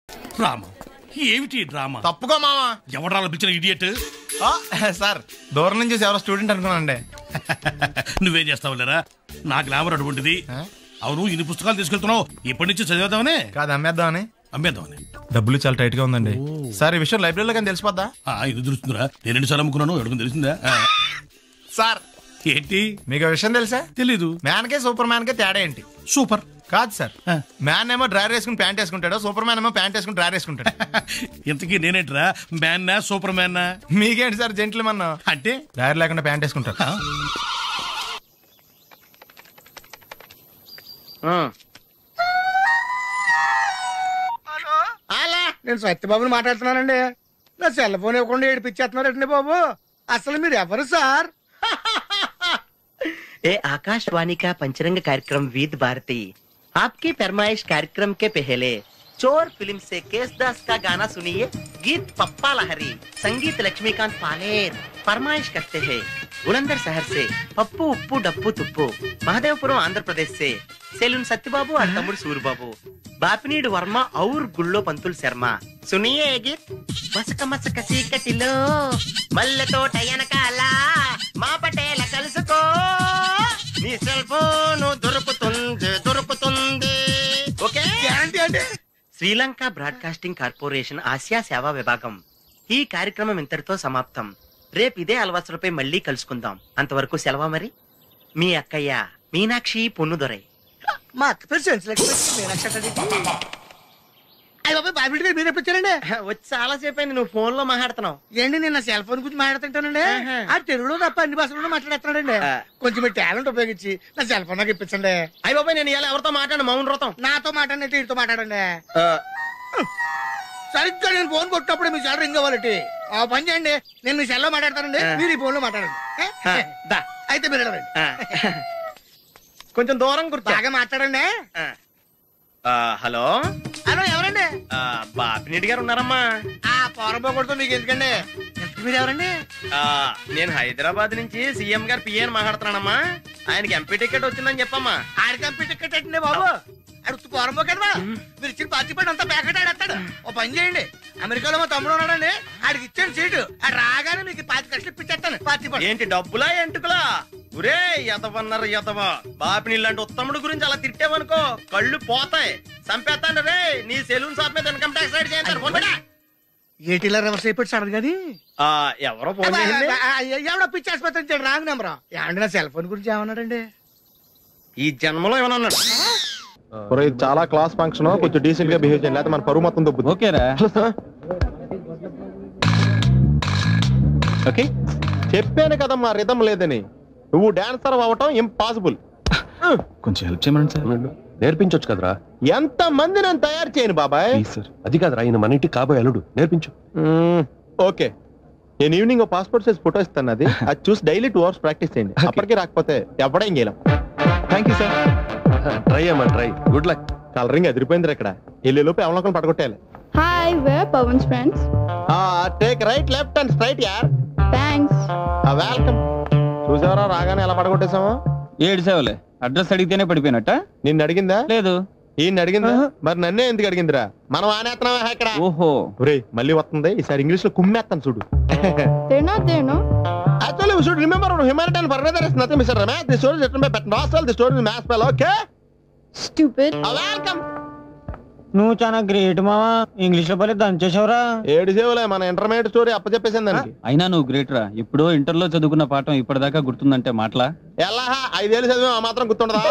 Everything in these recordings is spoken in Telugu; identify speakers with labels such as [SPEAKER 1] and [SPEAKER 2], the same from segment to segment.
[SPEAKER 1] డ్రామా ఏమిటి ఈ డ్రామా
[SPEAKER 2] తప్పుకో మావా
[SPEAKER 1] ఎవడాల పిలిచిన ఇడియట్
[SPEAKER 2] ఆ, సార్ దూరం నుంచి చూసి ఎవరో స్టూడెంట్ అనుకున్నానండి
[SPEAKER 1] నువ్వేం చేస్తావు లేరా నా గ్లామర్ అటువంటిది
[SPEAKER 2] ఆ?
[SPEAKER 1] అవును ఇన్ని పుస్తకాలు తీసుకెళ్తున్నావు ఇప్పటి నుంచి చదివేద్దామనే
[SPEAKER 2] కాదు అమ్మేద్దామని
[SPEAKER 1] అమ్మేద్దామని
[SPEAKER 2] డబ్బులు చాలా టైట్ గా ఉందండి సార్ ఈ విషయం లైబ్రరీలో కానీ తెలిసిపోద్దా
[SPEAKER 1] ఆ, ఇది తెలుస్తుందిరా నేను రెండు సార్లు అమ్ముకున్నాను ఎవరికి తెలిసిందా ఆ,
[SPEAKER 2] సార్
[SPEAKER 1] ఏంటి
[SPEAKER 2] మీకు ఆ విషయం తెలుసా
[SPEAKER 1] తెలీదు
[SPEAKER 2] మ్యాన్ కే సూపర్ మ్యాన్ కే తేడా ఏంటి
[SPEAKER 1] సూపర్
[SPEAKER 2] కాదు సార్
[SPEAKER 1] ఆ.
[SPEAKER 2] మ్యాన్ ఏమో డ్రైవర్ వేసుకుని ప్యాంట్ వేసుకుంటాడు సూపర్ మ్యాన్ ఏమో ప్యాంట్ వేసుకుని డ్రైవర్ వేసుకుంటాడు
[SPEAKER 1] ఇంతకీ నేనేంట్రా మ్యాన్నా సూపర్ మ్యాన్నా
[SPEAKER 2] మీకేంటి సార్ జెంట్లు మన
[SPEAKER 1] అంటే
[SPEAKER 2] డ్రైవర్ లేకుండా ప్యాంట్ వేసుకుంటారు
[SPEAKER 1] ఆ?
[SPEAKER 3] అలా నేను సత్యబాబుని మాట్లాడుతున్నానండి నా సెల్ ఫోన్ ఇవ్వకుండా ఏడిపించేస్తున్నారండి బాబు అసలు మీరు ఎవరు సార్
[SPEAKER 4] ए आकाशवाणी का पंचरंग कार्यक्रम विद भारती आपकी फरमाइश कार्यक्रम के पहले चोर फिल्म से केसदास का गाना सुनिए गीत पप्पा लहरी संगीत लक्ष्मीकांत पालेर फरमाइश करते हैं बुलंदर शहर से पप्पू उप्पू डप्पू तुप्पू महादेवपुरम आंध्र प्रदेश से सेलून सत्यबाबू और तमुड़ सूरबाबू బాపినీడు వర్మ ఔర్ గుళ్ళో పంతులు శర్మ సునియే గీత్ మసక మసక చీకటిలో మల్లెతో టయనకాల మా పటేల కలుసుకో నీ సెల్ ఫోన్ దొరుకుతుంది దొరుకుతుంది ఓకే
[SPEAKER 3] గ్యారంటీ అంటే
[SPEAKER 4] శ్రీలంక బ్రాడ్కాస్టింగ్ కార్పొరేషన్ ఆసియా సేవా విభాగం ఈ కార్యక్రమం ఇంతటితో సమాప్తం రేపు ఇదే అలవాసులపై మళ్ళీ కలుసుకుందాం అంతవరకు సెలవా మరి మీ అక్కయ్య మీనాక్షి పొన్నుదొరై
[SPEAKER 3] మా అక్క పేరు సెన్స్ లక్ష్మి అయ్యి బాబాయ్ బాబిడి గారు మీరు ఎప్పుడు వచ్చారండి
[SPEAKER 4] వచ్చి చాలా సేపు అయింది నువ్వు ఫోన్ లో మాట్లాడుతున్నావు
[SPEAKER 3] ఏంటి నేను నా సెల్ ఫోన్ గురించి మాట్లాడుతుంటానండి
[SPEAKER 4] ఆహా.
[SPEAKER 3] ఆ తెలుగులో తప్ప అన్ని భాషల్లో మాట్లాడేస్తున్నాడండి
[SPEAKER 4] ఆ.
[SPEAKER 3] కొంచెం మీ టాలెంట్ ఉపయోగించి నా సెల్ ఫోన్ నాకు ఇప్పించండి
[SPEAKER 4] అయ్యి బాబాయ్ నేను ఇలా ఎవరితో మాట్లాడు మౌన్ వ్రతం
[SPEAKER 3] నాతో మాట్లాడినట్టు వీటితో మాట్లాడండి సరిగ్గా నేను ఫోన్ కొట్టినప్పుడు మీ సెల్ రింగ్ అవ్వాలంటే ఆ పని చేయండి నేను మీ సెల్లో మాట్లాడతానండి
[SPEAKER 4] ఆ.
[SPEAKER 3] మీరు ఈ ఫోన్ లో మాట్లాడండి ఏ?
[SPEAKER 4] ఆ, దా.
[SPEAKER 3] అయితే మీరు వెళ్ళండి.
[SPEAKER 4] ఆ. కొంచెం దూరం కూర్చో
[SPEAKER 3] బాగా మాట్లాడండి
[SPEAKER 4] ఆ. ఆ, హలో
[SPEAKER 3] హలో ఎవరండి
[SPEAKER 4] ఆ, బాపినీటి గారు ఉన్నారమ్మా
[SPEAKER 3] ఆ పోరపోకూడదు మీకు ఎందుకండి ఎంత మీరు ఎవరండి
[SPEAKER 4] ఆ, నేను హైదరాబాద్ నుంచి సీఎం గారు పిఏని మాట్లాడుతున్నానమ్మా ఆయనకి ఎంపీ టికెట్ వచ్చిందని చెప్పమ్మా
[SPEAKER 3] ఆడి కంప్యూటర్ టికెట్ అండి బాబు అడుగుతూ పోరంబో కదా మీరు ఇచ్చిన పార్టీ పడి అంతా ప్యాకెట్ ఆడేస్తాడు ఓ పని చేయండి అమెరికాలో మా తమ్ముడు ఉన్నాడండి ఆడికి ఇచ్చాను సీటు ఆడు రాగానే మీకు పాతి కట్లు ఇప్పించేస్తాను పార్టీ పడి
[SPEAKER 4] ఏంటి డబ్బులా ఎంటుకులా ఒరే ఎదవన్నారు ఎదవ బాపిని లాంటి ఉత్తముడు గురించి అలా తిట్టావనుకో కళ్ళు పోతాయి చంపేస్తాను రే నీ సెలూన్ షాప్ మీద ఇన్కమ్ ట్యాక్స్ రైడ్ చేస్తారు ఫోన్ పెట్టా.
[SPEAKER 3] ఏటీలో రివర్స్ అయిపోయి సడన్ కానీ
[SPEAKER 4] ఆ, ఎవరో ఫోన్ చేసింది
[SPEAKER 3] ఎవడో పిచ్చి ఆసుపత్రి ఇచ్చాడు రాంగ్ నెంబర్ ఏమండి నా సెల్ ఫోన్ గురించి ఏమన్నాడండి
[SPEAKER 4] ఈ జన్మలో ఏమన్నా అన్నాడు
[SPEAKER 5] ఒరేయ్, ఇది చాలా క్లాస్ ఫంక్షన్ కొంచెం డీసెంట్ గా బిహేవ్ చేయండి లేకపోతే మన పరువు మొత్తం దొబ్బుతుంది
[SPEAKER 6] ఓకేరా
[SPEAKER 5] ఓకే చెప్పాను కదమ్మా రిధం లేదని నువ్వు డాన్సర్ అవ్వటం ఇంపాసిబుల్
[SPEAKER 6] కొంచెం హెల్ప్ చేయమండి సార్
[SPEAKER 7] నేర్పించొచ్చు కదరా
[SPEAKER 5] ఎంత మంది నేను తయారు చేయను బాబాయ్
[SPEAKER 7] ప్లీజ్ సార్ అది కాదురా ఈయన మన ఇంటికి కాబోయే అల్లుడు నేర్పించు
[SPEAKER 5] మ్మ్, ఓకే నేను ఈవినింగ్ పాస్పోర్ట్ సైజ్ ఫోటో ఇస్తాను అది అది చూసి డైలీ టూ అవర్స్ ప్రాక్టీస్ చేయండి అప్పటికి రాకపోతే ఎవడేం చేయలేం
[SPEAKER 6] థ్యాంక్ యూ సార్
[SPEAKER 7] ట్రై అమ్మా ట్రై గుడ్ లక్
[SPEAKER 5] కలరింగ్ ఎదిరిపోయింది ఇక్కడ వెళ్ళే లోపు ఎవరినొకరు పడగొట్టాలి
[SPEAKER 8] Hi, we're Pawan's friends.
[SPEAKER 5] Take right left and straight యార్
[SPEAKER 8] Thanks.
[SPEAKER 5] వెల్కమ్ చూసావరా రాగానే ఎలా పడగొట్టేసామో
[SPEAKER 6] ఏడు సేవలే అడ్రస్ అడిగితేనే పడిపోయినట్ట
[SPEAKER 5] నిన్ను అడిగిందా
[SPEAKER 6] లేదు
[SPEAKER 5] ఈయన అడిగిందా మరి నన్నే ఎందుకు అడిగిందిరా మనం ఆనేస్తున్నావా ఇక్కడ
[SPEAKER 6] ఓహో
[SPEAKER 5] ఒరే మళ్ళీ వస్తుంది ఈసారి ఇంగ్లీష్ లో కుమ్మేస్తాను చూడు
[SPEAKER 8] They're not there, no?
[SPEAKER 5] Actually we should remember humanity in further is nothing mister Ramesh the story written by but నాస్టల్ the story is maths spell okay
[SPEAKER 8] Stupid.
[SPEAKER 5] Welcome
[SPEAKER 9] నువ్వు చాలా గ్రేట్ మావా ఇంగ్లీష్ లో పని దంచేసావురా
[SPEAKER 5] ఏడు సేవలే మన ఇంటర్మీడియట్ స్టోరీ అప్పచెప్పేసింది దానికి
[SPEAKER 6] అయినా నువ్వు గ్రేట్ రా ఎప్పుడో ఇంటర్లో చదువుకున్న పాఠం ఇప్పటిదాకా గుర్తుందంటే మాటలా
[SPEAKER 5] ఎలా ఐదేళ్ళు చదివా ఆ మాత్రం గుర్తుండదా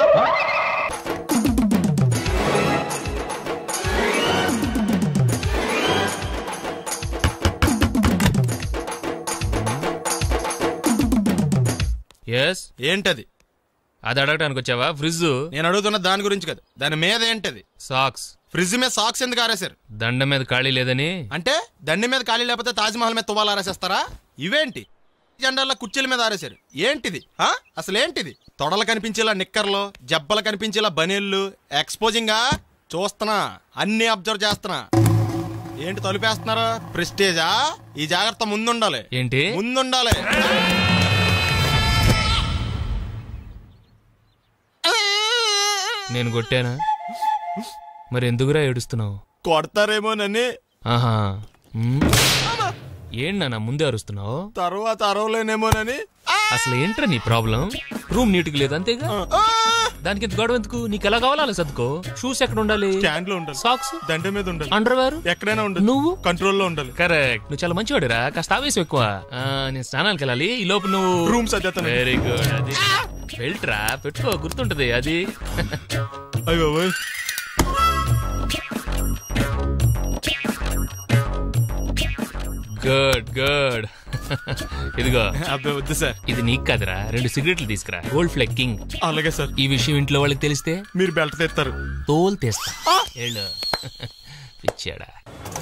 [SPEAKER 10] ఎస్
[SPEAKER 2] ఏంటది
[SPEAKER 10] అది అడగడానికి వచ్చావా ఫ్రిడ్జ్
[SPEAKER 2] నేను అడుగుతున్న దాని గురించి కదా దాని మీద ఏంటది
[SPEAKER 10] సాక్స్
[SPEAKER 2] ఫ్రిడ్జ్ మీద సాక్స్ ఎందుకు ఆరేశారు
[SPEAKER 10] దండ మీద ఖాళీ లేదని
[SPEAKER 2] అంటే దండి మీద ఖాళీ లేకపోతే తాజ్మహల్ మీద తువ్వాలు ఆరేసేస్తారా ఇవేంటి జెండాల కుర్చీల మీద ఆరేశారు ఏంటిది ఆ? అసలు ఏంటిది తొడలు కనిపించేలా నిక్కర్లు జబ్బలు కనిపించేలా బనీళ్ళు ఎక్స్పోజింగా చూస్తున్నా అన్ని అబ్జర్వ్ చేస్తున్నా ఏంటి తలుపేస్తున్నారు ప్రెస్టేజా ఈ జాగ్రత్త ముందుండాలి
[SPEAKER 10] ఏంటి
[SPEAKER 2] ముందుండాలి
[SPEAKER 10] నేను కొట్టానా మరి ఎందుకురా ఏడుస్తున్నావు
[SPEAKER 2] కొడతారేమోనని
[SPEAKER 10] ఆహా మ్మ్. ఏంటి నాన్న ముందే అరుస్తున్నావు
[SPEAKER 2] తర్వాత అరవలేనేమోనని
[SPEAKER 10] అసలు ఏంట్రా నీ ప్రాబ్లం రూమ్ నీట్గా లేదు అంతేగా దానికి ఎంత గొడవ ఎందుకు నీకు ఎలా కావాలో అలా సర్దుకో షూస్ ఎక్కడ ఉండాలి
[SPEAKER 2] స్టాండ్ లో ఉండాలి
[SPEAKER 10] సాక్స్
[SPEAKER 2] దండ మీద ఉండాలి
[SPEAKER 10] అండర్వేర్
[SPEAKER 2] ఎక్కడైనా ఉండాలి
[SPEAKER 10] నువ్వు
[SPEAKER 2] కంట్రోల్లో ఉండాలి
[SPEAKER 10] కరెక్ట్ నువ్వు చాలా మంచివాడురా కాస్త ఆవేశం ఎక్కువ ఆ, నేను స్నానానికి వెళ్ళాలి ఈ లోపు నువ్వు
[SPEAKER 2] రూమ్ సర్దేస్తాను
[SPEAKER 10] వెరీ గుడ్ అది వెళ్ళట్రా పెట్టుకో గుర్తుంటది అది
[SPEAKER 2] అయ్యో బాబోయ్.
[SPEAKER 10] గుడ్ గుడ్ ఇదిగో
[SPEAKER 2] అబ్బాయి వద్దు సార్
[SPEAKER 10] ఇది నీకు కాదురా రెండు సిగరెట్లు తీసుకురా గోల్డ్ ఫ్లెక్ కింగ్
[SPEAKER 2] అలాగే సార్
[SPEAKER 10] ఈ విషయం ఇంట్లో వాళ్ళకి తెలిస్తే
[SPEAKER 2] మీరు బెల్ట్ తెస్తారు
[SPEAKER 10] తోలు తీస్తా వెళ్ళు పిచ్చాడా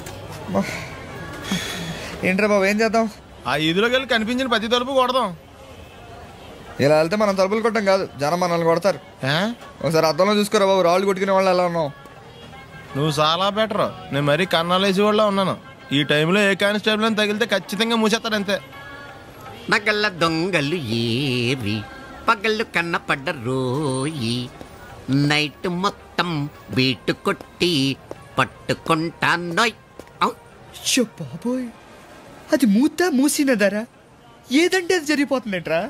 [SPEAKER 3] ఏంట్రా బాబు ఏం చేద్దాం
[SPEAKER 2] ఆ ఈదులోకి వెళ్ళి కనిపించిన ప్రతి తలుపు కొడదాం
[SPEAKER 3] ఇలా వెళ్తే మనం తలుపులు కొట్టం కాదు జనం మనల్ని కొడతారు ఒకసారి అద్దంలో చూసుకోరా బాబు రాళ్ళు కొట్టుకునే వాళ్ళు ఎలా ఉన్నాం
[SPEAKER 2] నువ్వు చాలా బెటర్ నేను మరీ కన్నాలేసి వాళ్ళ ఉన్నాను ఈ టైంలో ఏ కానిస్టేబుల్ అని తగిలితే ఖచ్చితంగా మూసేస్తారు అంతే
[SPEAKER 11] నగల దొంగలు ఏరి పగళ్ళు కన్నపడ్డ రోయి నైట్ మొత్తం బీటు కొట్టి పట్టుకుంటానోయ్
[SPEAKER 3] షో బాబోయ్ అది మూత మూసినదరా ఏదంటే అది జరిగిపోతుందేంట్రా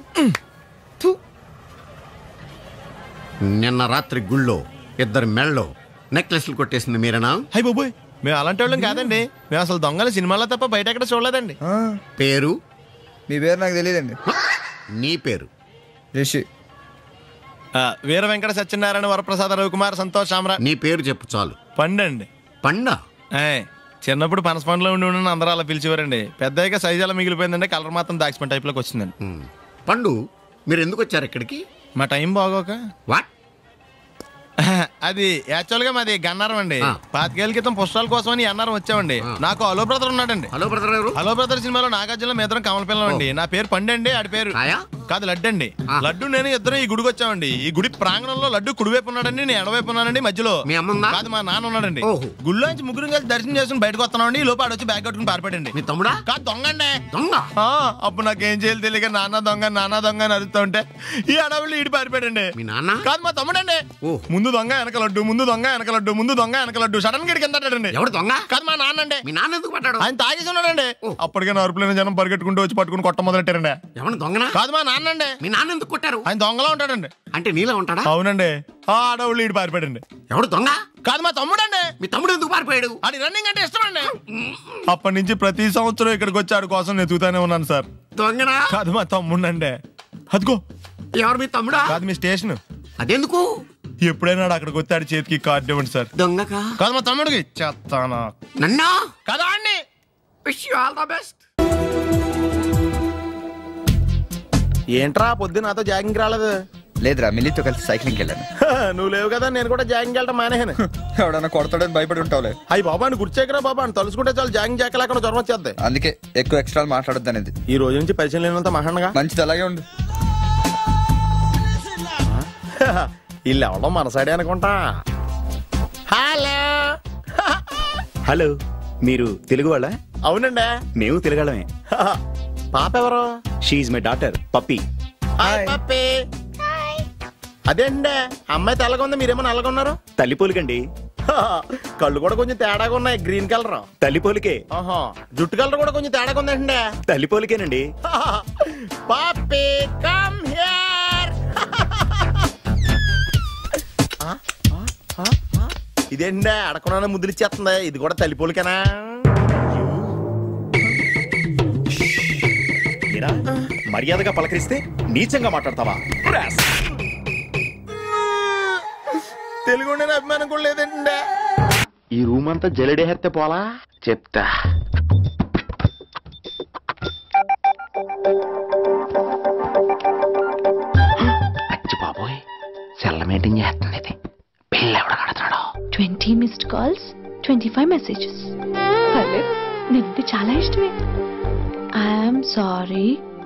[SPEAKER 11] నిన్న రాత్రి గుళ్ళో ఇద్దరు మెళ్ళో నెక్లెస్లు కొట్టేసింది మీరేనా
[SPEAKER 2] హై బాబోయ్ మేము అలాంటి వాళ్ళం కాదండి మేము అసలు దొంగలు సినిమాలో తప్ప బయట ఎక్కడ చూడలేదండి
[SPEAKER 11] పేరు
[SPEAKER 3] మీ పేరు నాకు తెలియదండి
[SPEAKER 11] నీ పేరు
[SPEAKER 3] రిషి
[SPEAKER 2] ఆ, వీర వెంకట సత్యనారాయణ వరప్రసాద రవికుమార్ సంతోష్ సామ్రాట్
[SPEAKER 11] నీ పేరు చెప్పు చాలు
[SPEAKER 2] పండండి
[SPEAKER 11] పండా
[SPEAKER 2] ఏయ్, చిన్నప్పుడు పనస పండులో ఉండి ఉండి అందరూ అలా పిలిచేవారండి పెద్దగా సైజ్ అలా మిగిలిపోయిందండి కలర్ మాత్రం దాచిపోయిన టైప్లోకి వచ్చిందండి
[SPEAKER 11] పండు మీరు ఎందుకు వచ్చారు ఇక్కడికి
[SPEAKER 2] మా టైం బాగోక
[SPEAKER 11] వాట్
[SPEAKER 2] అది యాక్చువల్ గా మాది గన్నారం అండి
[SPEAKER 11] ఆ.
[SPEAKER 2] పాతికేళ్ల క్రితం పుస్తకాల కోసం అని అన్నారం వచ్చామండి నాకు హలో బ్రదర్ ఉన్నాడండి
[SPEAKER 11] హలో బ్రదర్ ఎవరు
[SPEAKER 2] హలో బ్రదర్ సినిమాలో నాగార్జున మీ ఇద్దరం కమల పిల్లం అండి నా పేరు పండు అండి ఆడి పేరు
[SPEAKER 11] కాయా
[SPEAKER 2] కాదు లడ్డు అండి
[SPEAKER 11] ఆ.
[SPEAKER 2] లడ్డు నేను ఇద్దరం ఈ గుడికి వచ్చామండి ఈ గుడి ప్రాంగణంలో లడ్డు కుడివైపు ఉన్నాడండి నేను ఎడవైపు ఉన్నానండి మధ్యలో
[SPEAKER 11] మీ అమ్మ ఉందా?
[SPEAKER 2] కాదు మా నాన్న ఉన్నాడండి
[SPEAKER 11] ఓహో.
[SPEAKER 2] గుళ్ళోంచి ముగ్గురు కలిసి దర్శనం చేసుకుని బయటకు వస్తున్నామండి ఈ లోపు ఆడొచ్చి బ్యాగ్ కట్టుకుని పారిపోయాడండి
[SPEAKER 11] మీ తమ్ముడా
[SPEAKER 2] కాదు దొంగ అండి
[SPEAKER 11] దొంగ
[SPEAKER 2] ఆ, అప్పుడు నాకేం చేయాలి తెలియక నాన్న దొంగ నాన్న దొంగ అని అరుస్తూ ఉంటే ఈ అడవులు ఈడి పారిపోయాడండి
[SPEAKER 11] మీ నాన్న
[SPEAKER 2] కాదు మా తమ్ముడండి
[SPEAKER 11] ఓ.
[SPEAKER 2] ముందు దొంగ వెనక లడ్డు ముందు దొంగ వెనక లడ్డు ముందు దొంగ వెనక లడ్డు సడన్ గా కింద
[SPEAKER 11] ఎవడు దొంగ
[SPEAKER 2] కాదు మా నాన్న అండి
[SPEAKER 11] మీ నాన్న ఎందుకు పడ్డాడు
[SPEAKER 2] ఆయన తాగేసి ఉన్నాడండి
[SPEAKER 11] ఓ.
[SPEAKER 2] అప్పటికే నరుపులైన జనం పరిగెట్టుకుంటూ వచ్చి పట్టుకుని కొట్ట మొదలెట్టారండి
[SPEAKER 11] ఎవడు దొంగనా
[SPEAKER 2] కాదు మా నాన్న అండి
[SPEAKER 11] మీ నాన్న ఎందుకు కొట్టారు
[SPEAKER 2] ఆయన దొంగలా ఉంటాడండి
[SPEAKER 11] అంటే నీలా ఉంటాడా
[SPEAKER 2] అవునండి ఆ ఆడవుళ్ళు ఈడు పారిపోయాడండి
[SPEAKER 11] ఎవడు దొంగ
[SPEAKER 2] కాదు మా తమ్ముడండి
[SPEAKER 11] మీ తమ్ముడు ఎందుకు పారిపోయాడు
[SPEAKER 2] అది రన్నింగ్ అంటే ఇష్టం అండి అప్పటి నుంచి ప్రతి సంవత్సరం ఇక్కడికి వచ్చి ఆడి కోసం నెతుకుతానే ఉన్నాను సార్
[SPEAKER 11] దొంగనా
[SPEAKER 2] కాదు మా తమ్ముడండి అదిగో
[SPEAKER 11] ఎవరు మీ తమ్ముడా
[SPEAKER 2] కాదు మీ స్టేషన్
[SPEAKER 11] అదెందుకు
[SPEAKER 2] ఎప్పుడైనా ఆడు అక్కడికి వచ్చి ఆడి చేతికి కార్డు ఇవ్వండి సార్
[SPEAKER 11] దొంగకా
[SPEAKER 2] కాదు మా తమ్ముడికి చెత్తానా
[SPEAKER 11] నన్నా
[SPEAKER 2] కదా అండి
[SPEAKER 11] wish you all the best
[SPEAKER 2] ఏంట్రా పొద్దున నాతో జాగింగ్ రాలేదు
[SPEAKER 3] లేదురా మిల్లీతో కలిసి సైక్లింగ్కి వెళ్ళాను
[SPEAKER 2] నువ్వు లేవు కదా నేను కూడా జాగింగ్ వెళ్ళడం మానేహాను
[SPEAKER 3] ఎవడన్నా కొడతాడని భయపడి ఉంటావులే
[SPEAKER 2] అయ్యి బాబా అని గుర్చేకరా బాబా అని తలుసుకుంటే చాలు జాగింగ్ చేయలేకుండా జ్వరం వచ్చేద్ది
[SPEAKER 3] అందుకే ఎక్కువ ఎక్స్ట్రా మాట్లాడొద్దు అనేది
[SPEAKER 2] ఈ రోజు నుంచి పరిచయం లేనంత మహానగా
[SPEAKER 3] మంచిది అలాగే ఉండు
[SPEAKER 2] వీళ్ళు ఎవడం మన సైడే అనుకుంటా హలో
[SPEAKER 12] హలో మీరు తెలుగు వాళ్ళ
[SPEAKER 2] అవునండి
[SPEAKER 12] మేము తెలుగాళ్ళమే
[SPEAKER 2] పాప ఎవరు
[SPEAKER 12] she my daughter Pappi
[SPEAKER 2] hi Pappi అదేండి అమ్మాయి తెల్లగా ఉంది మీరేమో నల్లగా ఉన్నారు
[SPEAKER 12] తల్లి పోలికండి
[SPEAKER 2] కళ్ళు కూడా కొంచెం తేడాగా ఉన్నాయి గ్రీన్ కలర్
[SPEAKER 12] తల్లి పోలికే
[SPEAKER 2] ఆహా జుట్టు కలర్ కూడా కొంచెం తేడాగా ఉందండి
[SPEAKER 12] తల్లి పోలికేనండి
[SPEAKER 2] పాపి కమ్ హియర్ ఇదేంటి అడగకుండా ముద్దులు ఇచ్చేస్తుంది ఇది కూడా తల్లిపోలికేనా
[SPEAKER 12] ఏరా, మర్యాదగా పలకరిస్తే నీచంగా మాట్లాడతావా
[SPEAKER 2] తెలుగు ఉండే అభిమానం కూడా లేదండి
[SPEAKER 5] ఈ రూమ్ అంతా జలడేహెత్తే పోలా చెప్తా అచ్చి బాబోయ్ సెల్ల మెయింటైన్ చేస్తుంది ఇది పిల్ల ఎవడ కడతాడో
[SPEAKER 8] twenty missed calls twenty five messages పర్లేదు నీకు చాలా ఇష్టమే ఐఎమ్ సారీ